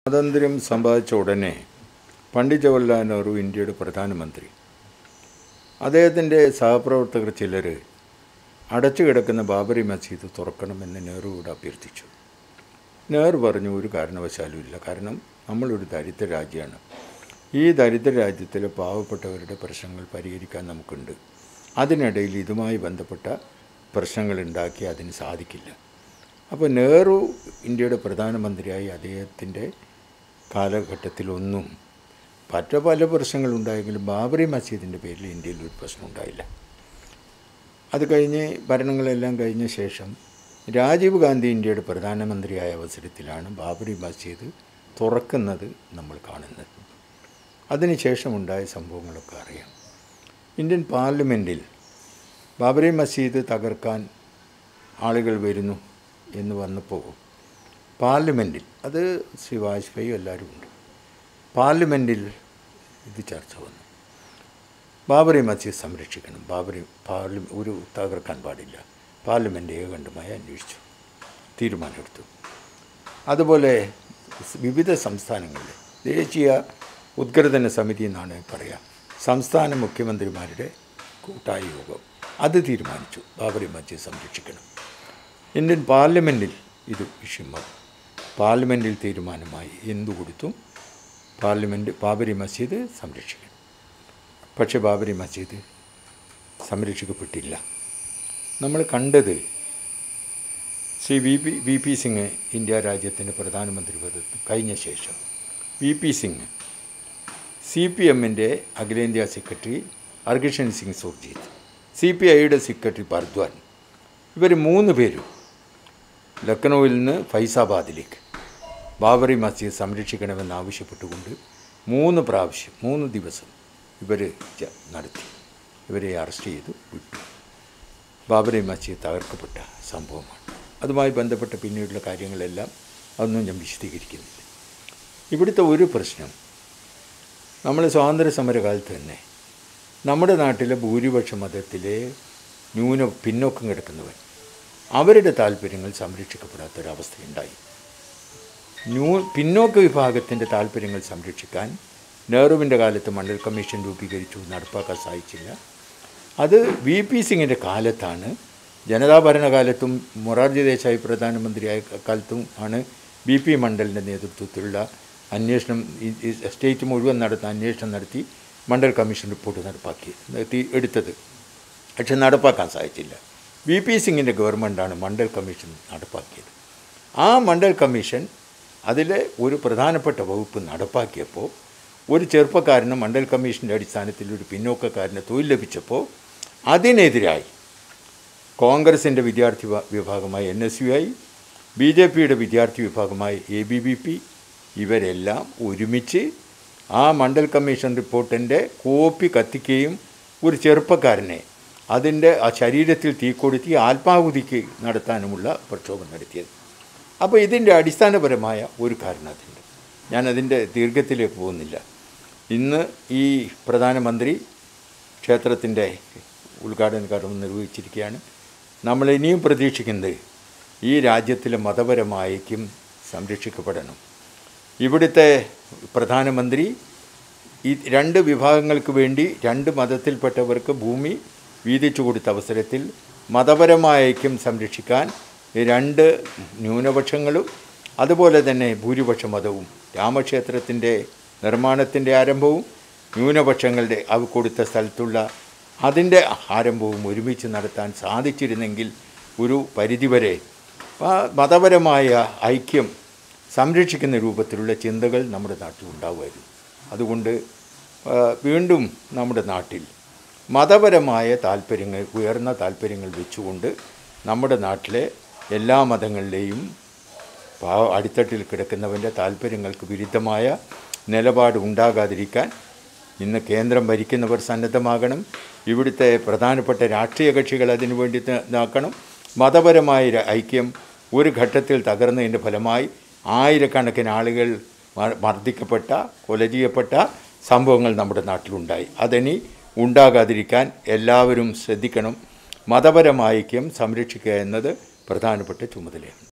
സ്വാതന്ത്ര്യം സമ്പാദിച്ച ഉടനെ പണ്ഡിറ്റ് ജവഹർലാൽ നെഹ്റു ഇന്ത്യയുടെ പ്രധാനമന്ത്രി അദ്ദേഹത്തിൻ്റെ സഹപ്രവർത്തകർ ചിലർ അടച്ചു കിടക്കുന്ന ബാബറി മസ്ജിദ് തുറക്കണമെന്ന് നെഹ്റുവോട് അഭ്യർത്ഥിച്ചു നെഹ്റു പറഞ്ഞു ഒരു കാരണവശാലും ഇല്ല കാരണം നമ്മളൊരു ദരിദ്ര രാജ്യമാണ് ഈ ദരിദ്ര രാജ്യത്തിലെ പാവപ്പെട്ടവരുടെ പ്രശ്നങ്ങൾ പരിഹരിക്കാൻ നമുക്കുണ്ട് അതിനിടയിൽ ഇതുമായി ബന്ധപ്പെട്ട പ്രശ്നങ്ങൾ ഉണ്ടാക്കി അതിന് സാധിക്കില്ല അപ്പോൾ നെഹ്റു ഇന്ത്യയുടെ പ്രധാനമന്ത്രിയായി അദ്ദേഹത്തിൻ്റെ കാലഘട്ടത്തിലൊന്നും മറ്റ പല പ്രശ്നങ്ങളുണ്ടായെങ്കിലും ബാബറി മസ്ജിദിൻ്റെ പേരിൽ ഇന്ത്യയിൽ ഒരു പ്രശ്നം ഉണ്ടായില്ല അത് കഴിഞ്ഞ് ഭരണങ്ങളെല്ലാം കഴിഞ്ഞ ശേഷം രാജീവ് ഗാന്ധി ഇന്ത്യയുടെ പ്രധാനമന്ത്രിയായ അവസരത്തിലാണ് ബാബറി മസ്ജിദ് തുറക്കുന്നത് നമ്മൾ കാണുന്നത് അതിനുശേഷമുണ്ടായ സംഭവങ്ങളൊക്കെ അറിയാം ഇന്ത്യൻ പാർലമെൻറ്റിൽ ബാബറി മസ്ജിദ് തകർക്കാൻ ആളുകൾ വരുന്നു എന്ന് വന്നപ്പോൾ പാർലമെൻറ്റിൽ അത് ശ്രീ വാജ്പേയി എല്ലാവരും ഉണ്ട് പാർലമെൻറ്റിൽ ഇത് ചർച്ച വന്നു ബാബറി മസ്ജിദ് സംരക്ഷിക്കണം ബാബറി പാർലി ഒരു തകർക്കാൻ പാടില്ല പാർലമെൻറ്റ് ഏകണ്ഠമായി അന്വേഷിച്ചു തീരുമാനമെടുത്തു അതുപോലെ വിവിധ സംസ്ഥാനങ്ങളിൽ ദേശീയ ഉദ്ഗ്രഥന സമിതി എന്നാണ് പറയാം സംസ്ഥാന മുഖ്യമന്ത്രിമാരുടെ കൂട്ടായ യോഗം അത് തീരുമാനിച്ചു ബാബറി മസ്ജിദ് സംരക്ഷിക്കണം ഇന്ത്യൻ പാർലമെൻറ്റിൽ ഇത് വിഷയം വന്നു പാർലമെൻറ്റിൽ തീരുമാനമായി എന്തു കൊടുത്തും പാർലമെൻറ്റ് ബാബരി മസ്ജിദ് സംരക്ഷിക്കണം പക്ഷേ ബാബരി മസ്ജിദ് സംരക്ഷിക്കപ്പെട്ടില്ല നമ്മൾ കണ്ടത് Shri V P V P Singh India രാജ്യത്തിൻ്റെ പ്രധാനമന്ത്രി പദത്തിൽ കഴിഞ്ഞ ശേഷം V P Singh C P എമ്മിൻ്റെ അഖിലേന്ത്യാ secretary Harkishan Singh Surjeet C P ഐയുടെ സെക്രട്ടറി പർദ്വാൻ ഇവർ മൂന്ന് പേരും ലക്നൗവിൽ നിന്ന് ഫൈസാബാദിലേക്ക് ബാബറി മസ്ജിദ് സംരക്ഷിക്കണമെന്ന് ആവശ്യപ്പെട്ടുകൊണ്ട് മൂന്ന് പ്രാവശ്യം മൂന്ന് ദിവസം ഇവർ നടത്തി ഇവരെ അറസ്റ്റ് ചെയ്തു വിട്ടു ബാബറി മസ്ജിദ് തകർക്കപ്പെട്ട സംഭവമാണ് അതുമായി ബന്ധപ്പെട്ട പിന്നീടുള്ള കാര്യങ്ങളെല്ലാം അതൊന്നും ഞാൻ വിശദീകരിക്കുന്നില്ല ഇവിടുത്തെ ഒരു പ്രശ്നം നമ്മൾ സ്വാതന്ത്ര്യ സമരകാലത്ത് തന്നെ നമ്മുടെ നാട്ടിലെ ഭൂരിപക്ഷ മതത്തിലെ ന്യൂന പിന്നോക്കം കിടക്കുന്നവർ അവരുടെ താല്പര്യങ്ങൾ സംരക്ഷിക്കപ്പെടാത്തൊരവസ്ഥയുണ്ടായി ന്യൂ പിന്നോക്ക വിഭാഗത്തിൻ്റെ താല്പര്യങ്ങൾ സംരക്ഷിക്കാൻ നെഹ്റുവിൻ്റെ കാലത്ത് മണ്ഡൽ കമ്മീഷൻ രൂപീകരിച്ചു നടപ്പാക്കാൻ സാധിച്ചില്ല അത് വി പി സിംഗിൻ്റെ കാലത്താണ് ജനതാ ഭരണകാലത്തും മൊറാർജി ദേശായി പ്രധാനമന്ത്രിയായ കാലത്തും ആണ് ബി പി മണ്ഡലിൻ്റെ നേതൃത്വത്തിലുള്ള അന്വേഷണം സ്റ്റേറ്റ് മുഴുവൻ നടത്തുന്ന അന്വേഷണം നടത്തി മണ്ഡൽ കമ്മീഷൻ റിപ്പോർട്ട് നടപ്പാക്കി എടുത്തത് പക്ഷെ നടപ്പാക്കാൻ സാധിച്ചില്ല വി പി സിംഗിൻ്റെ ഗവൺമെൻറ്റാണ് മണ്ഡൽ കമ്മീഷൻ നടപ്പാക്കിയത് ആ മണ്ഡൽ കമ്മീഷൻ അതിലെ ഒരു പ്രധാനപ്പെട്ട വകുപ്പ് നടപ്പാക്കിയപ്പോൾ ഒരു ചെറുപ്പക്കാരന് മണ്ഡൽ കമ്മീഷൻ്റെ അടിസ്ഥാനത്തിൽ ഒരു പിന്നോക്കക്കാരന് തൊഴിൽ ലഭിച്ചപ്പോൾ അതിനെതിരായി കോൺഗ്രസിൻ്റെ വിദ്യാർത്ഥി വിഭാഗമായ N S U I B J പിയുടെ വിദ്യാർത്ഥി വിഭാഗമായ എ ബി ബി പി ഇവരെല്ലാം ഒരുമിച്ച് ആ മണ്ഡൽ കമ്മീഷൻ റിപ്പോർട്ടിൻ്റെ കോപ്പി കത്തിക്കുകയും ഒരു ചെറുപ്പക്കാരനെ അതിൻ്റെ ആ ശരീരത്തിൽ തീ കൊളുത്തി ആത്മാഹുതിക്ക് നടത്താനുമുള്ള പ്രക്ഷോഭം നടത്തിയത് അപ്പോൾ ഇതിൻ്റെ അടിസ്ഥാനപരമായ ഒരു കാരണം അതുണ്ട് ഞാനതിൻ്റെ ദീർഘത്തിലേക്ക് പോകുന്നില്ല ഇന്ന് ഈ പ്രധാനമന്ത്രി ക്ഷേത്രത്തിൻ്റെ ഉദ്ഘാടന കർമ്മം നിർവഹിച്ചിരിക്കുകയാണ് നമ്മൾ ഇനിയും പ്രതീക്ഷിക്കുന്നത് ഈ രാജ്യത്തിലെ മതപരമായ ഐക്യം സംരക്ഷിക്കപ്പെടണം ഇവിടുത്തെ പ്രധാനമന്ത്രി ഈ രണ്ട് വിഭാഗങ്ങൾക്ക് വേണ്ടി രണ്ട് മതത്തിൽപ്പെട്ടവർക്ക് ഭൂമി വീതിച്ചു കൊടുത്ത അവസരത്തിൽ മതപരമായ ഐക്യം സംരക്ഷിക്കാൻ രണ്ട് ന്യൂനപക്ഷങ്ങളും അതുപോലെ തന്നെ ഭൂരിപക്ഷ മതവും രാമക്ഷേത്രത്തിൻ്റെ നിർമ്മാണത്തിൻ്റെ ആരംഭവും ന്യൂനപക്ഷങ്ങളുടെ അവ കൊടുത്ത സ്ഥലത്തുള്ള അതിൻ്റെ ആരംഭവും ഒരുമിച്ച് നടത്താൻ സാധിച്ചിരുന്നെങ്കിൽ ഒരു പരിധിവരെ മതപരമായ ഐക്യം സംരക്ഷിക്കുന്ന രൂപത്തിലുള്ള ചിന്തകൾ നമ്മുടെ നാട്ടിൽ ഉണ്ടാവുമായിരുന്നു അതുകൊണ്ട് വീണ്ടും നമ്മുടെ നാട്ടിൽ മതപരമായ താല്പര്യങ്ങൾ ഉയർന്ന താല്പര്യങ്ങൾ വെച്ചുകൊണ്ട് നമ്മുടെ നാട്ടിലെ എല്ലാ മതങ്ങളിലെയും അടിത്തട്ടിൽ കിടക്കുന്നവൻ്റെ താല്പര്യങ്ങൾക്ക് വിരുദ്ധമായ നിലപാട് ഉണ്ടാകാതിരിക്കാൻ ഇന്ന് കേന്ദ്രം ഭരിക്കുന്നവർ സന്നദ്ധമാകണം ഇവിടുത്തെ പ്രധാനപ്പെട്ട രാഷ്ട്രീയ കക്ഷികൾ അതിനു വേണ്ടി നോക്കണം മതപരമായ ഐക്യം ഒരു ഘട്ടത്തിൽ തകർന്നതിൻ്റെ ഫലമായി ആയിരക്കണക്കിന് ആളുകൾ മർദ്ദിക്കപ്പെട്ട കൊല ചെയ്യപ്പെട്ട സംഭവങ്ങൾ നമ്മുടെ നാട്ടിലുണ്ടായി അതിനി ഉണ്ടാകാതിരിക്കാൻ എല്ലാവരും ശ്രദ്ധിക്കണം മതപരമായ ഐക്യം സംരക്ഷിക്കുക എന്നത് പ്രധാനപ്പെട്ട ചുമതലയാണ്